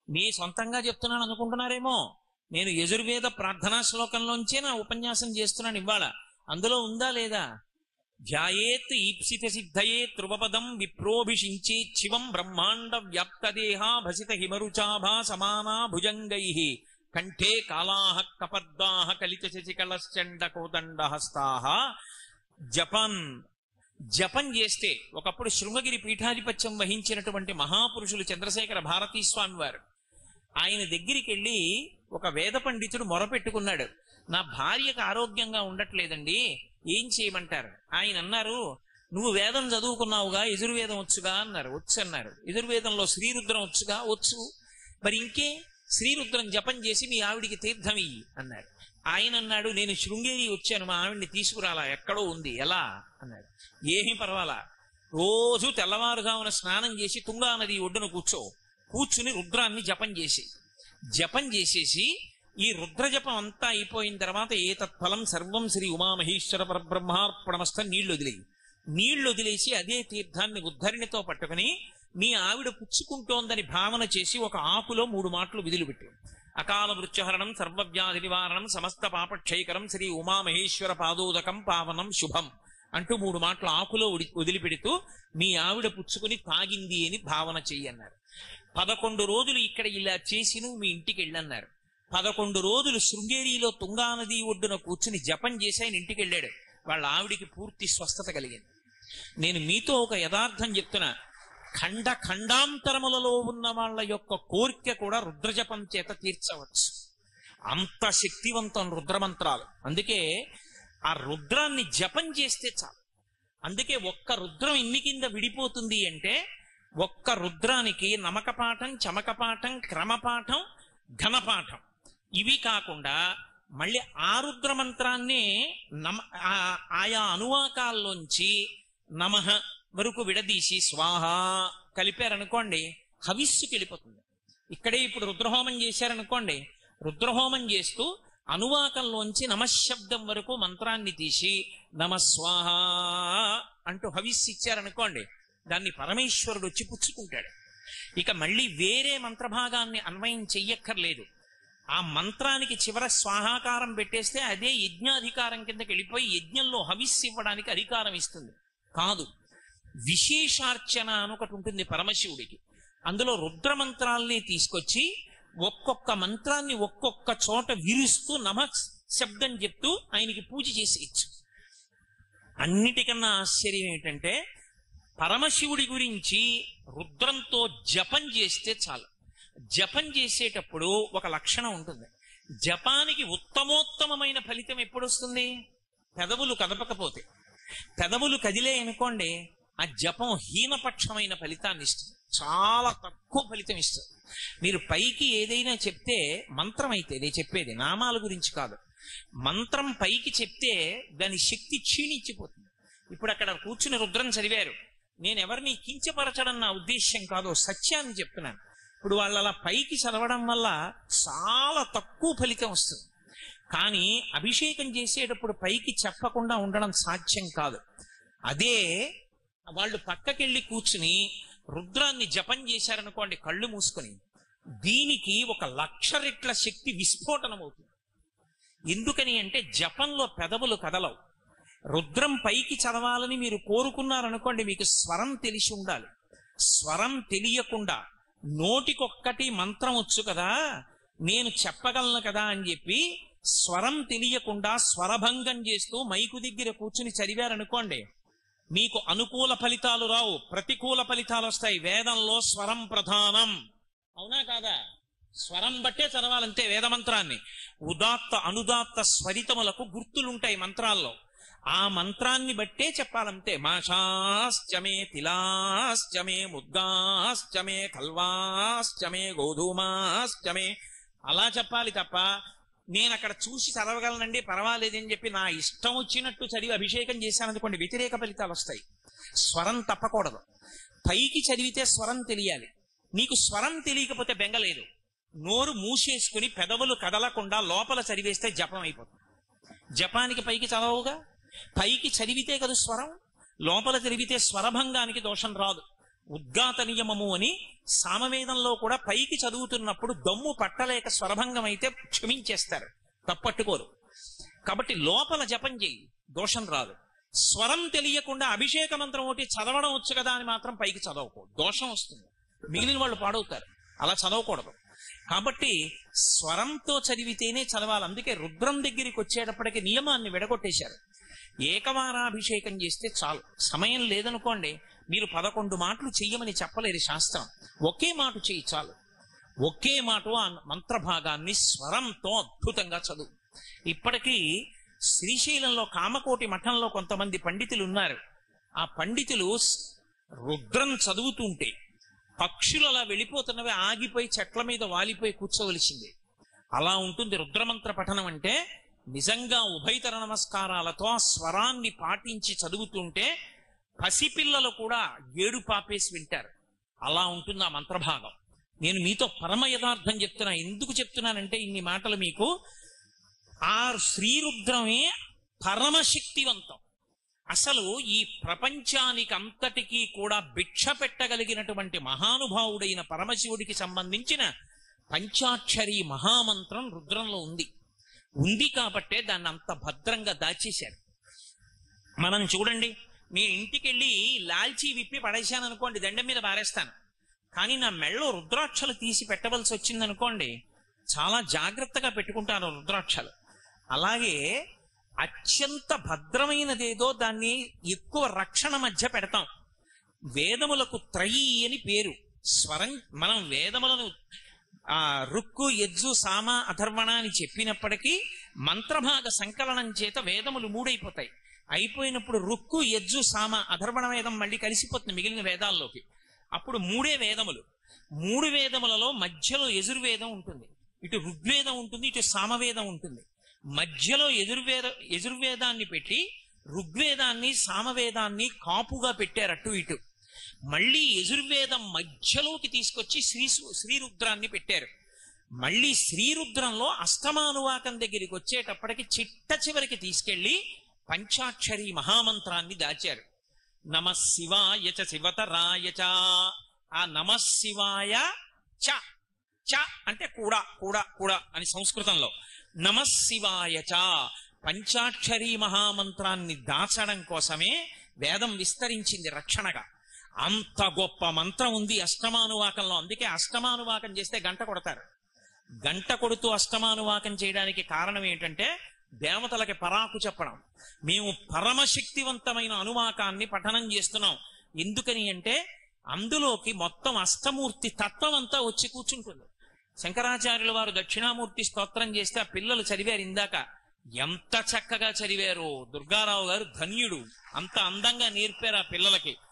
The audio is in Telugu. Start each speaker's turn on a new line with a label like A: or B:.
A: మీ సొంతంగా చెప్తున్నాను అనుకుంటున్నారేమో నేను యజుర్వేద ప్రార్థనా శ్లోకంలోంచే నా ఉపన్యాసం చేస్తున్నాను ఇవాళ అందులో ఉందా లేదా ధ్యాయేత్ ఈప్సిత సిద్ధయే త్రువపదం విప్రోభిషించే శివం బ్రహ్మాండ వ్యాప్తదేహ భసిత హిమరుచాభా సమానా భుజంగై కంఠే కాళాహ కపర్దాహ కలిత శశికళశ్చండ కోదండ హస్తాహ జపన్ జపం చేస్తే ఒకప్పుడు శృంగగిరి పీఠాధిపత్యం వహించినటువంటి మహాపురుషులు చంద్రశేఖర భారతీ స్వామి వారు ఆయన దగ్గరికి వెళ్ళి ఒక వేద పండితుడు మొరపెట్టుకున్నాడు నా భార్యకు ఆరోగ్యంగా ఉండట్లేదండి ఏం చేయమంటారు ఆయన అన్నారు నువ్వు వేదం చదువుకున్నావుగా ఎదుర్వేదం వచ్చుగా అన్నారు వచ్చు అన్నారు ఎదుర్వేదంలో శ్రీరుద్రం వచ్చుగా వచ్చు మరి ఇంకే శ్రీరుద్రం జపం చేసి మీ ఆవిడికి తీర్థం ఇయ్యి అన్నాడు ఆయన అన్నాడు నేను శృంగేరి వచ్చాను మా ఆవిడ్ని తీసుకురాలా ఎక్కడో ఉంది ఎలా అన్నాడు ఏమీ పర్వాలా రోజు తెల్లవారుజామున స్నానం చేసి తుంగా నది ఒడ్డున కూర్చో కూర్చుని రుద్రాన్ని జపం చేసి జపం చేసేసి ఈ రుద్ర జపం అంతా అయిపోయిన తర్వాత ఏ తత్ఫలం సర్వం శ్రీ ఉమామహేశ్వర పరబ్రహ్మార్పణమస్త నీళ్లు వదిలేయి నీళ్లు వదిలేసి అదే తీర్థాన్ని ఉద్ధరణితో పట్టుకుని మీ ఆవిడ పుచ్చుకుంటోందని భావన చేసి ఒక ఆకులో మూడు మాటలు విధులు పెట్టు అకాల మృత్యుహరణం సర్వవ్యాధి నివారణం సమస్త పాపక్షయకరం శ్రీ ఉమామహేశ్వర పాదోదకం పావనం శుభం అంటూ మూడు మాటలు ఆకులో ఉడి- వదిలిపెడుతూ మీ ఆవిడ పుచ్చుకుని తాగింది అని భావన చెయ్యన్నారు పదకొండు రోజులు ఇక్కడ ఇలా చేసి నువ్వు మీ ఇంటికి వెళ్ళన్నారు పదకొండు రోజులు శృంగేరిలో తుంగానది ఒడ్డున కూర్చుని జపం చేసి ఆయన ఇంటికి వెళ్ళాడు వాళ్ళ ఆవిడికి పూర్తి స్వస్థత కలిగింది నేను మీతో ఒక యథార్థం చెప్తున్నా ఖండ ఖండాంతరములలో ఉన్న వాళ్ళ యొక్క కోరిక కూడా రుద్రజపం చేత తీర్చవచ్చు అంత శక్తివంతం రుద్రమంత్రాలు అందుకే ఆ రుద్రాన్ని జపం చేస్తే చాలు అందుకే ఒక్క రుద్రం ఇన్ని కింద విడిపోతుంది అంటే ఒక్క రుద్రానికి నమకపాఠం చమకపాఠం క్రమపాఠం ఘనపాఠం ఇవి కాకుండా మళ్ళీ ఆ రుద్ర మంత్రాన్నే నమ ఆ- ఆయా అనువాకాల్లోంచి నమః వరకు విడదీసి స్వాహ కలిపారనుకోండి హవిస్సుకి వెళ్ళిపోతుంది ఇక్కడే ఇప్పుడు రుద్రహోమం చేశారనుకోండి రుద్రహోమం చేస్తూ అనువాకంలోంచి నమశబ్దం వరకు మంత్రాన్ని తీసి నమస్వాహ అంటూ హవిస్సు ఇచ్చారనుకోండి దాన్ని పరమేశ్వరుడు వచ్చి పుచ్చుకుంటాడు ఇక మళ్ళీ వేరే మంత్రభాగాన్ని అన్వయం చెయ్యక్కర్లేదు ఆ మంత్రానికి చివర స్వాహాకారం పెట్టేస్తే అదే యజ్ఞాధికారం కిందకి వెళ్ళిపోయి యజ్ఞంలో హవిస్సు ఇవ్వడానికి అధికారం ఇస్తుంది కాదు విశేషార్చన అని ఒకటి ఉంటుంది పరమశివుడికి అందులో రుద్ర మంత్రాల్ని తీసుకొచ్చి ఒక్కొక్క మంత్రాన్ని ఒక్కొక్క చోట విరుస్తూ నమ శబ్దం చెప్తూ ఆయనకి పూజ చేసేయచ్చు అన్నిటికన్నా ఆశ్చర్యం ఏంటంటే పరమశివుడి గురించి రుద్రంతో జపం చేస్తే చాలు జపం చేసేటప్పుడు ఒక లక్షణం ఉంటుంది జపానికి ఉత్తమోత్తమమైన ఫలితం ఎప్పుడు వస్తుంది పెదవులు కదపకపోతే పెదవులు కదిలే అనుకోండి ఆ జపం హీనపక్షమైన ఫలితాన్ని ఇస్తుంది చాలా తక్కువ ఫలితం ఇస్తుంది మీరు పైకి ఏదైనా చెప్తే మంత్రం అయితే నేను చెప్పేది నామాల గురించి కాదు మంత్రం పైకి చెప్తే దాని శక్తి క్షీణించిపోతుంది ఇప్పుడు అక్కడ కూర్చుని రుద్రం చదివారు నేను ఎవరిని కించపరచడం నా ఉద్దేశ్యం కాదు సత్యాన్ని చెప్తున్నాను ఇప్పుడు వాళ్ళు అలా పైకి చదవడం వల్ల చాలా తక్కువ ఫలితం వస్తుంది కానీ అభిషేకం చేసేటప్పుడు పైకి చెప్పకుండా ఉండడం సాధ్యం కాదు అదే వాళ్ళు పక్కకెళ్ళి కూర్చుని రుద్రాన్ని జపం చేశారనుకోండి కళ్ళు మూసుకొని దీనికి ఒక లక్ష రెట్ల శక్తి విస్ఫోటనం అవుతుంది ఎందుకని అంటే జపంలో పెదవులు కదలవు రుద్రం పైకి చదవాలని మీరు కోరుకున్నారనుకోండి మీకు స్వరం తెలిసి ఉండాలి స్వరం తెలియకుండా నోటికొక్కటి మంత్రం వచ్చు కదా నేను చెప్పగలను కదా అని చెప్పి స్వరం తెలియకుండా స్వరభంగం చేస్తూ మైకు దగ్గర కూర్చుని చదివారనుకోండి మీకు అనుకూల ఫలితాలు రావు ప్రతికూల ఫలితాలు వస్తాయి వేదంలో స్వరం ప్రధానం అవునా కాదా స్వరం బట్టే చదవాలంతే వేదమంత్రాన్ని ఉదాత్త అనుదాత్త స్వరితములకు గుర్తులుంటాయి మంత్రాల్లో ఆ మంత్రాన్ని బట్టే చెప్పాలంతే మాషాశ్చమే తిలాశ్చమే ముద్గాశ్చమే కల్వాశ్చమే గోధుమాశ్చమే అలా చెప్పాలి తప్ప నేను అక్కడ చూసి చదవగలనండి పర్వాలేదని చెప్పి నా ఇష్టం వచ్చినట్టు చదివి అభిషేకం చేశాననుకోండి వ్యతిరేక ఫలితాలు వస్తాయి స్వరం తప్పకూడదు పైకి చదివితే స్వరం తెలియాలి నీకు స్వరం తెలియకపోతే బెంగలేదు నోరు మూసేసుకుని పెదవులు కదలకుండా లోపల చదివేస్తే జపం అయిపోతుంది జపానికి పైకి చదవవుగా పైకి చదివితే కదా స్వరం లోపల చదివితే స్వరభంగానికి దోషం రాదు ఉద్గాత నియమము అని సామవేదంలో కూడా పైకి చదువుతున్నప్పుడు దమ్ము పట్టలేక స్వరభంగం అయితే క్షమించేస్తారు తప్పట్టుకోరు కాబట్టి లోపల జపం చేయి దోషం రాదు స్వరం తెలియకుండా అభిషేక మంత్రం ఒకటి చదవడం వచ్చు కదా అని మాత్రం పైకి చదవకూడదు దోషం వస్తుంది మిగిలిన వాళ్ళు పాడవుతారు అలా చదవకూడదు కాబట్టి స్వరంతో చదివితేనే చదవాలి అందుకే రుద్రం దగ్గరికి వచ్చేటప్పటికి నియమాన్ని విడగొట్టేశారు ఏకవారాభిషేకం చేస్తే చాలు సమయం లేదనుకోండి మీరు పదకొండు మాటలు చెయ్యమని చెప్పలేరు శాస్త్రం ఒకే మాట చెయ్యి చాలు ఒకే మాట ఆ మంత్రభాగాన్ని స్వరంతో అద్భుతంగా చదువు ఇప్పటికీ శ్రీశైలంలో కామకోటి మఠంలో కొంతమంది పండితులు ఉన్నారు ఆ పండితులు స్- రుద్రం చదువుతుంటే పక్షులు అలా వెళ్ళిపోతున్నవి ఆగిపోయి చెట్ల మీద వాలిపోయి కూర్చోవలసిందే అలా ఉంటుంది రుద్రమంత్ర పఠనం అంటే నిజంగా ఉభయతర నమస్కారాలతో ఆ స్వరాన్ని పాటించి చదువుతుంటే పసిపిల్లలు కూడా ఏడు పాపేసి వింటారు అలా ఉంటుంది ఆ మంత్రభాగం నేను మీతో పరమ యథార్థం చెప్తున్నా ఎందుకు చెప్తున్నానంటే ఇన్ని మాటలు మీకు ఆ శ్రీరుద్రమే పరమశక్తివంతం అసలు ఈ ప్రపంచానికి అంతటికీ కూడా భిక్ష పెట్టగలిగినటువంటి మహానుభావుడైన పరమశివుడికి సంబంధించిన పంచాక్షరి మహామంత్రం రుద్రంలో ఉంది ఉంది కాబట్టే దాన్ని అంత భద్రంగా దాచేశారు మనం చూడండి మీ ఇంటికి వెళ్ళి లాల్చీ విప్పి పడేశాను అనుకోండి దండం మీద పారేస్తాను కానీ నా మెళ్ళో రుద్రాక్షలు తీసి పెట్టవలసి వచ్చింది అనుకోండి చాలా జాగ్రత్తగా పెట్టుకుంటాను రుద్రాక్షలు అలాగే అత్యంత భద్రమైనదేదో దాన్ని ఎక్కువ రక్షణ మధ్య పెడతాం వేదములకు త్రయి అని పేరు స్వరం మనం వేదములను ఆ రుక్కు యజ్జు సామ అథర్వణ అని చెప్పినప్పటికీ మంత్రభాగ సంకలనం చేత వేదములు మూడైపోతాయి అయిపోయినప్పుడు రుక్కు యజ్జు సామ అధర్వణ వేదం మళ్ళీ కలిసిపోతుంది మిగిలిన వేదాల్లోకి అప్పుడు మూడే వేదములు మూడు వేదములలో మధ్యలో యజుర్వేదం ఉంటుంది ఇటు ఋగ్వేదం ఉంటుంది ఇటు సామవేదం ఉంటుంది మధ్యలో యజుర్వేద యజుర్వేదాన్ని పెట్టి ఋగ్వేదాన్ని సామవేదాన్ని కాపుగా పెట్టారు అటు ఇటు మళ్ళీ యజుర్వేదం మధ్యలోకి తీసుకొచ్చి శ్రీ శ్రీరుద్రాన్ని పెట్టారు మళ్ళీ శ్రీరుద్రంలో అష్టమానువాకం దగ్గరికి వచ్చేటప్పటికి చిట్ట చివరికి తీసుకెళ్లి పంచాక్షరి మహామంత్రాన్ని దాచారు నమ శివాయ చ శివతరాయ చ ఆ నమ శివాయ చ చ అంటే కూడా కూడా కూడా అని సంస్కృతంలో నమ శివాయ చ పంచాక్షరి మహామంత్రాన్ని దాచడం కోసమే వేదం విస్తరించింది రక్షణగా అంత గొప్ప మంత్రం ఉంది అష్టమానువాకంలో అందుకే అష్టమానువాకం చేస్తే గంట కొడతారు గంట కొడుతూ అష్టమానువాకం చేయడానికి కారణం ఏంటంటే దేవతలకి పరాకు చెప్పడం మేము పరమశక్తివంతమైన అనువాకాన్ని పఠనం చేస్తున్నాం ఎందుకని అంటే అందులోకి మొత్తం అష్టమూర్తి తత్వం అంతా వచ్చి కూర్చుంటుంది శంకరాచార్యుల వారు దక్షిణామూర్తి స్తోత్రం చేస్తే ఆ పిల్లలు చదివారు ఇందాక ఎంత చక్కగా చదివారు దుర్గారావు గారు ధన్యుడు అంత అందంగా నేర్పారు ఆ పిల్లలకి